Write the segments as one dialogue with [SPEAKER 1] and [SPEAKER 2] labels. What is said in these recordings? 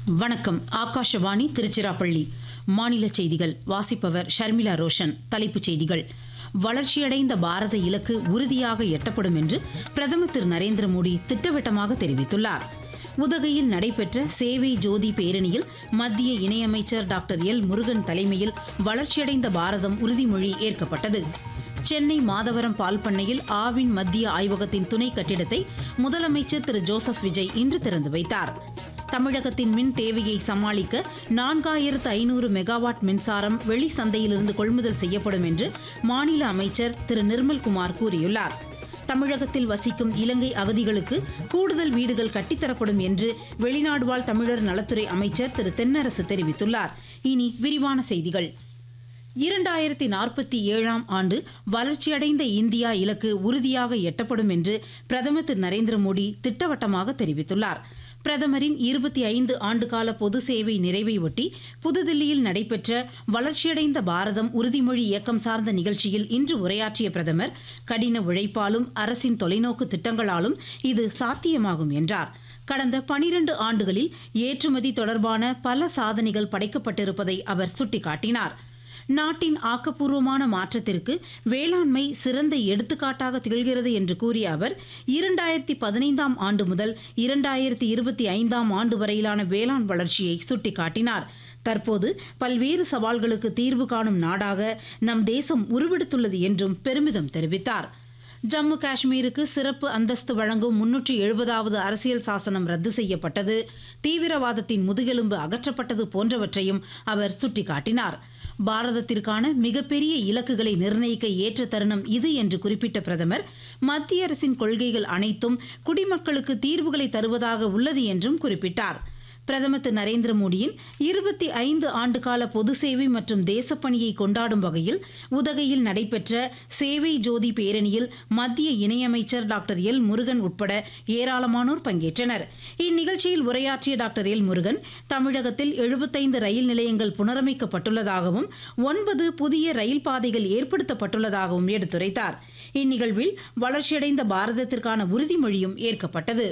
[SPEAKER 1] வணக்கம் ஆகாஷவாணி திருச்சிராப்பள்ளி மாநில செய்திகள் வாசிப்பவர் ஷர்மிளா ரோஷன் தலைப்புச் செய்திகள் வளர்ச்சியடைந்த பாரத இலக்கு உறுதியாக எட்டப்படும் என்று பிரதமர் திரு நரேந்திர மோடி திட்டவட்டமாக தெரிவித்துள்ளார் உதகையில் நடைபெற்ற சேவை ஜோதி பேரணியில் மத்திய இணையமைச்சர் டாக்டர் எல் முருகன் தலைமையில் வளர்ச்சியடைந்த பாரதம் உறுதிமொழி ஏற்கப்பட்டது சென்னை மாதவரம் பால் பண்ணையில் ஆவின் மத்திய ஆய்வகத்தின் துணை கட்டிடத்தை முதலமைச்சர் திரு ஜோசப் விஜய் இன்று திறந்து வைத்தார் தமிழகத்தின் மின் தேவையை சமாளிக்க நான்காயிரத்து ஐநூறு மெகாவாட் மின்சாரம் வெளி சந்தையிலிருந்து கொள்முதல் செய்யப்படும் என்று மாநில அமைச்சர் திரு நிர்மல்குமார் கூறியுள்ளார் தமிழகத்தில் வசிக்கும் இலங்கை அகதிகளுக்கு கூடுதல் வீடுகள் கட்டித்தரப்படும் என்று வெளிநாடு வாழ் தமிழர் நலத்துறை அமைச்சர் திரு தென்னரசு தெரிவித்துள்ளார் இனி விரிவான செய்திகள் இரண்டாயிரத்தி நாற்பத்தி ஏழாம் ஆண்டு வளர்ச்சியடைந்த இந்தியா இலக்கு உறுதியாக எட்டப்படும் என்று பிரதமர் திரு நரேந்திர மோடி திட்டவட்டமாக தெரிவித்துள்ளார் பிரதமரின் இருபத்தி ஐந்து ஆண்டுகால பொது சேவை நிறைவை ஒட்டி புதுதில்லியில் நடைபெற்ற வளர்ச்சியடைந்த பாரதம் உறுதிமொழி இயக்கம் சார்ந்த நிகழ்ச்சியில் இன்று உரையாற்றிய பிரதமர் கடின உழைப்பாலும் அரசின் தொலைநோக்கு திட்டங்களாலும் இது சாத்தியமாகும் என்றார் கடந்த பனிரண்டு ஆண்டுகளில் ஏற்றுமதி தொடர்பான பல சாதனைகள் படைக்கப்பட்டிருப்பதை அவர் சுட்டிக்காட்டினார் நாட்டின் ஆக்கப்பூர்வமான மாற்றத்திற்கு வேளாண்மை சிறந்த எடுத்துக்காட்டாக திகழ்கிறது என்று கூறிய அவர் இரண்டாயிரத்தி பதினைந்தாம் ஆண்டு முதல் இரண்டாயிரத்தி இருபத்தி ஐந்தாம் ஆண்டு வரையிலான வேளாண் வளர்ச்சியை சுட்டிக்காட்டினார் தற்போது பல்வேறு சவால்களுக்கு தீர்வு காணும் நாடாக நம் தேசம் உருவெடுத்துள்ளது என்றும் பெருமிதம் தெரிவித்தார் ஜம்மு காஷ்மீருக்கு சிறப்பு அந்தஸ்து வழங்கும் முன்னூற்றி எழுபதாவது அரசியல் சாசனம் ரத்து செய்யப்பட்டது தீவிரவாதத்தின் முதுகெலும்பு அகற்றப்பட்டது போன்றவற்றையும் அவர் சுட்டிக்காட்டினார் பாரதத்திற்கான மிகப்பெரிய இலக்குகளை நிர்ணயிக்க ஏற்ற தருணம் இது என்று குறிப்பிட்ட பிரதமர் மத்திய அரசின் கொள்கைகள் அனைத்தும் குடிமக்களுக்கு தீர்வுகளை தருவதாக உள்ளது என்றும் குறிப்பிட்டார் பிரதமர் திரு நரேந்திர மோடியின் இருபத்தி ஐந்து ஆண்டுகால பொது சேவை மற்றும் தேசப்பணியை கொண்டாடும் வகையில் உதகையில் நடைபெற்ற சேவை ஜோதி பேரணியில் மத்திய இணையமைச்சர் டாக்டர் எல் முருகன் உட்பட ஏராளமானோர் பங்கேற்றனர் இந்நிகழ்ச்சியில் உரையாற்றிய டாக்டர் எல் முருகன் தமிழகத்தில் எழுபத்தைந்து ரயில் நிலையங்கள் புனரமைக்கப்பட்டுள்ளதாகவும் ஒன்பது புதிய ரயில் பாதைகள் ஏற்படுத்தப்பட்டுள்ளதாகவும் எடுத்துரைத்தார் இந்நிகழ்வில் வளர்ச்சியடைந்த பாரதத்திற்கான உறுதிமொழியும் ஏற்கப்பட்டது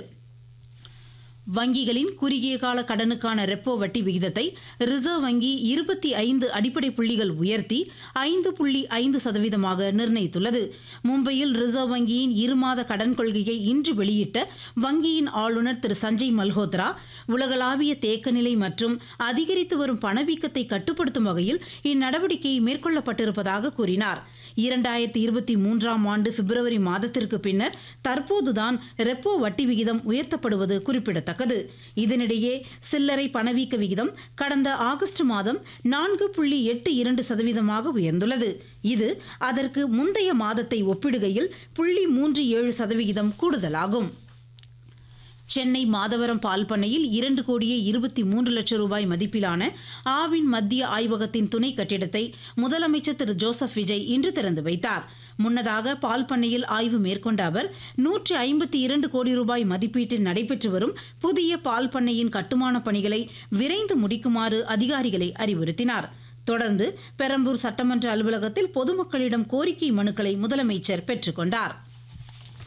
[SPEAKER 1] வங்கிகளின் குறுகிய கால கடனுக்கான ரெப்போ வட்டி விகிதத்தை ரிசர்வ் வங்கி இருபத்தி ஐந்து அடிப்படை புள்ளிகள் உயர்த்தி ஐந்து புள்ளி ஐந்து சதவீதமாக நிர்ணயித்துள்ளது மும்பையில் ரிசர்வ் வங்கியின் இருமாத கடன் கொள்கையை இன்று வெளியிட்ட வங்கியின் ஆளுநர் திரு சஞ்சய் மல்ஹோத்ரா உலகளாவிய தேக்கநிலை மற்றும் அதிகரித்து வரும் பணவீக்கத்தை கட்டுப்படுத்தும் வகையில் இந்நடவடிக்கை மேற்கொள்ளப்பட்டிருப்பதாக கூறினார் இரண்டாயிரத்தி இருபத்தி மூன்றாம் ஆண்டு பிப்ரவரி மாதத்திற்கு பின்னர் தற்போதுதான் ரெப்போ வட்டி விகிதம் உயர்த்தப்படுவது குறிப்பிடத்தக்கது இதனிடையே சில்லறை பணவீக்க விகிதம் கடந்த ஆகஸ்ட் மாதம் நான்கு புள்ளி எட்டு இரண்டு சதவீதமாக உயர்ந்துள்ளது இது அதற்கு முந்தைய மாதத்தை ஒப்பிடுகையில் புள்ளி மூன்று ஏழு சதவிகிதம் கூடுதலாகும் சென்னை மாதவரம் பால் பண்ணையில் இரண்டு கோடியே இருபத்தி மூன்று லட்சம் ரூபாய் மதிப்பிலான ஆவின் மத்திய ஆய்வகத்தின் துணை கட்டிடத்தை முதலமைச்சர் திரு ஜோசப் விஜய் இன்று திறந்து வைத்தார் முன்னதாக பால் பண்ணையில் ஆய்வு மேற்கொண்ட அவர் நூற்றி ஐம்பத்தி இரண்டு கோடி ரூபாய் மதிப்பீட்டில் நடைபெற்று வரும் புதிய பால் பண்ணையின் கட்டுமான பணிகளை விரைந்து முடிக்குமாறு அதிகாரிகளை அறிவுறுத்தினார் தொடர்ந்து பெரம்பூர் சட்டமன்ற அலுவலகத்தில் பொதுமக்களிடம் கோரிக்கை மனுக்களை முதலமைச்சர் பெற்றுக்கொண்டார்